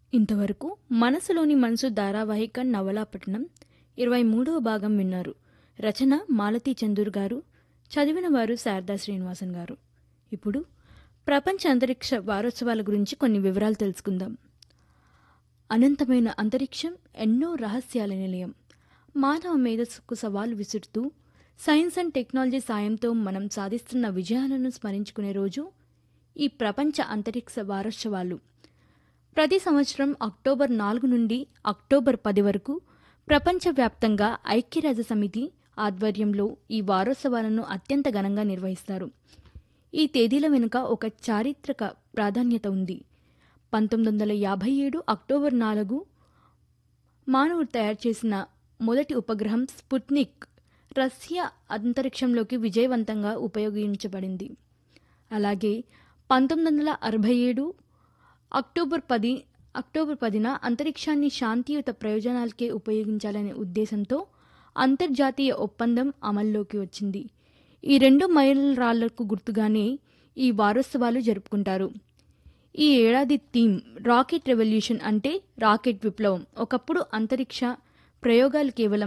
ఇంతవరకు మనసులోని మనసు ధారావాహిక నవలాపట్నం ఇరవై మూడవ భాగం విన్నారు రచన మాలతీ చందూర్ గారు చదివిన వారు శారదా శ్రీనివాసన్ గారు ఇప్పుడు ప్రపంచ అంతరిక్ష వారోత్సవాల గురించి కొన్ని వివరాలు తెలుసుకుందాం అనంతమైన అంతరిక్షం ఎన్నో రహస్యాల నిలయం మానవ మేధస్సుకు సవాలు విసురుతూ సైన్స్ అండ్ టెక్నాలజీ సాయంతో మనం సాధిస్తున్న విజయాలను స్మరించుకునే రోజు ఈ ప్రపంచ అంతరిక్ష వారోత్సవాలు ప్రతి సంవత్సరం అక్టోబర్ నాలుగు నుండి అక్టోబర్ పది వరకు ప్రపంచవ్యాప్తంగా ఐక్యరాజ్య సమితి ఆధ్వర్యంలో ఈ వారోత్సవాలను అత్యంత ఘనంగా నిర్వహిస్తారు ఈ తేదీల వెనుక ఒక చారిత్రక ప్రాధాన్యత ఉంది పంతొమ్మిది వందల యాభై ఏడు అక్టోబర్ నాలుగు మానవుడు తయారు చేసిన మొదటి ఉపగ్రహం స్పుత్నిక్ రష్యా అంతరిక్షంలోకి విజయవంతంగా ఉపయోగించబడింది అలాగే పంతొమ్మిది వందల అరవై ఏడు అక్టోబర్ పది అక్టోబర్ పదిన అంతరిక్షాన్ని శాంతియుత ప్రయోజనాలకే ఉపయోగించాలనే ఉద్దేశంతో అంతర్జాతీయ ఒప్పందం అమల్లోకి వచ్చింది ఈ రెండు మైల్ రాళ్లకు గుర్తుగానే ఈ వారోత్సవాలు జరుపుకుంటారు ఈ ఏడాది థీమ్ రాకెట్ రెవల్యూషన్ అంటే రాకెట్ విప్లవం ఒకప్పుడు అంతరిక్ష ప్రయోగాలు కేవలం